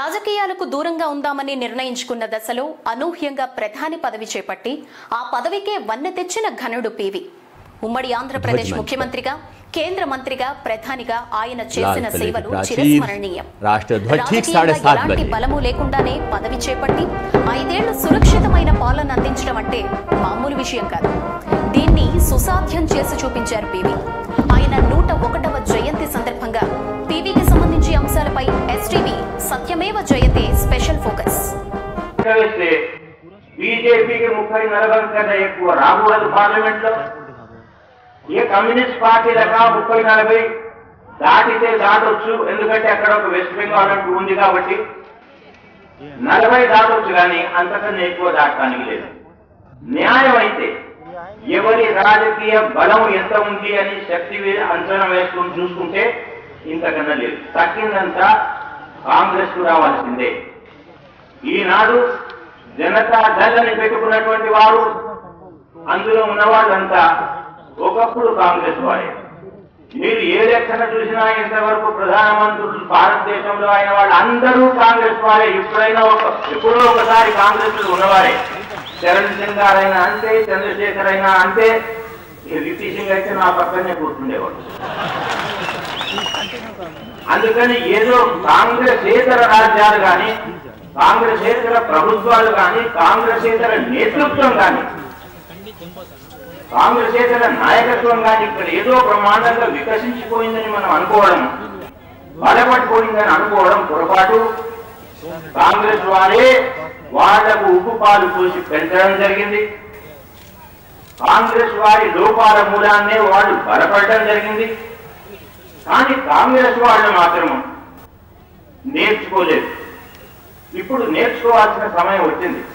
రాజకీయాలకు దూరంగా ఉందామని నిర్ణయించుకున్న దశలో అనూహ్యంగా ప్రధాని పదవి చేపట్టి ఆ పదవికే వన్నె తెచ్చిన ఘనుడు పివి ఉమ్మడి ఆంధ్రప్రదేశ్ ధ్వజమంత్రి. ముఖ్యమంత్రిగా కేంద్ర మంత్రిగా ప్రధానిగా ఆయన చేసిన లాల్ సేవలు పల్లెటి చిరస్మరణీయం प्राचीर राष्ट्र ध्वज ठीक రాజకీయంగా साढ़े सात ఎలాంటి बजे బలము లేకుండానే పదవి చేపట్టి ఐదేళ్లు సురక్షితమైన పాలన అందించడం అంటే మామూలు విషయం కాదు దీన్ని సుసాధ్యం చేసి చూపించారు పివి ఆయన నూట ఒకటవ జయంతి సందర్భంగా పివికి సంబంధించి అంశాలపై ఎస్టీవీ సత్యమేవ జయతే స్పెషల్ ఫోకస్ వేస్తే బీజేపీకి ముప్పై నలభై కన్నా ఎక్కువ రాకూడదు పార్లమెంట్ లో ఏ కమ్యూనిస్ట్ పార్టీలక ముప్పై నలభై దాటితే దాటొచ్చు ఎందుకంటే అక్కడ ఒక వెస్ట్ బెంగాల్ అంటూ ఉంది కాబట్టి నలభై దాటొచ్చు కానీ అంతకన్నా ఎక్కువ దాటడానికి లేదు న్యాయం అయితే ఎవరి రాజకీయ బలం ఎంత ఉంది అని శక్తి వే- అంచనా వేసుకుని చూసుకుంటే ఇంతకన్నా లేదు తగ్గిందంతా కాంగ్రెస్ కు రావాల్సిందే ఈనాడు జనతా దళ్ అని పెట్టుకున్నటువంటి వారు అందులో ఉన్న వాళ్ళంతా ఒకప్పుడు కాంగ్రెస్ వారే మీరు ఏ లెక్కన చూసినా ఇంతవరకు ప్రధానమంత్రులు భారతదేశంలో అయిన వాళ్ళు అందరూ కాంగ్రెస్ వారే ఎప్పుడైనా ఒక ఎప్పుడో ఒకసారి కాంగ్రెస్ లో ఉన్నవారే చరణ్ సింగ్ గారైనా అంతే చంద్రశేఖర్ అయినా అంతే ఈ విపి సింగ్ అయితే నా పక్కనే కూర్చుండేవాడు అందుకని ఏదో కాంగ్రెసేతర రాజ్యాలు కానీ కాంగ్రెసేతర ప్రభుత్వాలు కానీ కాంగ్రెసేతర నేతృత్వం కానీ కాంగ్రెసేతర నాయకత్వం కానీ ఇక్కడ ఏదో బ్రహ్మాండంగా వికసించిపోయిందని మనం అనుకోవడం బలపడిపోయిందని అనుకోవడం పొరపాటు కాంగ్రెస్ వారే వాళ్లకు ఉప్పు పాలు పోసి పెంచడం జరిగింది కాంగ్రెస్ వారి లోపాల మూలాన్నే వాళ్ళు బలపడడం జరిగింది కానీ కాంగ్రెస్ వాళ్ళు మాత్రం నేర్చుకోలేదు ఇప్పుడు నేర్చుకోవాల్సిన సమయం వచ్చింది